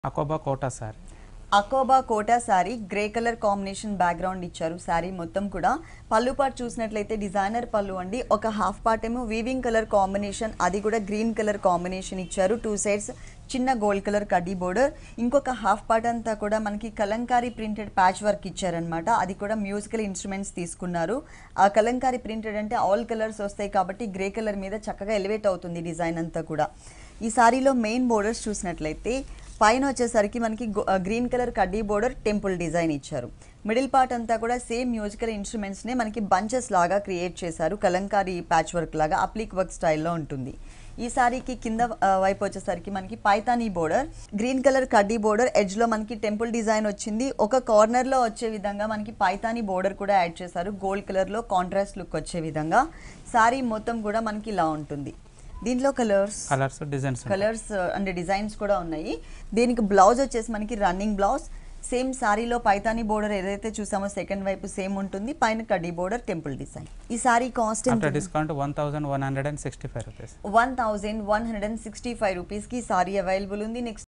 అకోబా Kota sorry అకోబా Kota sari grey colour combination background ఇచ్చారు శారీ మొత్తం కూడా పళ్ళు పార్ట్ చూసినట్లయితే డిజైనర్ పళ్ళు అండి ఒక హాఫ్ పార్ట్ ఏమో వీవింగ్ కలర్ కాంబినేషన్ అది కూడా గ్రీన్ కలర్ కాంబినేషన్ ఇచ్చారు టూ సైడ్స్ చిన్న గోల్డ్ కలర్ కడ్డీ బోర్డర్ ఇంకొక హాఫ్ పార్ట్ అంతా కూడా మనకి కలంకారీ ప్రింటెడ్ ప్యాచ్ వర్క్ ఇచ్చారనమాట అది కూడా మ్యూజికల్ ఇన్స్ట్రుమెంట్స్ తీసుకున్నారు ఆ కలంకారీ ప్రింటెడ్ అంటే ఆల్ కలర్స్ వస్తాయి కాబట్టి గ్రే కలర్ మీద చక్కగా ఎలివేట్ అవుతుంది డిజైన్ అంతా కూడా ఈ సారీలో మెయిన్ బోర్డర్స్ చూసినట్లయితే పైన వచ్చేసరికి మనకి గ్రీన్ కలర్ కడ్డీ బోర్డర్ టెంపుల్ డిజైన్ ఇచ్చారు మిడిల్ పార్ట్ అంతా కూడా సేమ్ మ్యూజికల్ ఇన్స్ట్రుమెంట్స్నే మనకి బంచెస్ లాగా క్రియేట్ చేశారు కలంకారీ ప్యాచ్ వర్క్ లాగా అప్లిక్ వర్క్ స్టైల్లో ఉంటుంది ఈ సారీకి కింద ఆ, వైపు వచ్చేసరికి మనకి పైతానీ బోర్డర్ గ్రీన్ కలర్ కడ్డీ బోర్డర్ ఎడ్జ్ లో మనకి టెంపుల్ డిజైన్ వచ్చింది ఒక కార్నర్ లో వచ్చే విధంగా మనకి పైతానీ బోర్డర్ కూడా యాడ్ చేశారు గోల్డ్ కలర్ లో కాంట్రాస్ట్ లుక్ వచ్చే విధంగా సారీ మొత్తం కూడా మనకి ఇలా ఉంటుంది దీంట్లో colours colours designs colours and designs కూడా ఉన్నాయి దీనికి బ్లౌజ్ వచ్చేసి మనకి రన్నింగ్ బ్లౌజ్ సేమ్ సారీలో పైతానీ బోర్డర్ ఏదైతే చూసామో సెకండ్ వైపు సేమ్ ఉంటుంది పైన కడ్డీ బోర్డర్ టెంపుల్ డిజైన్ ఈ sari cost after discount one thousand one hundred and sixty five rupees one thousand one hundred and sixty five రూపీస్కి సారీ అవైలబుల్ ఉంది నెక్స్ట్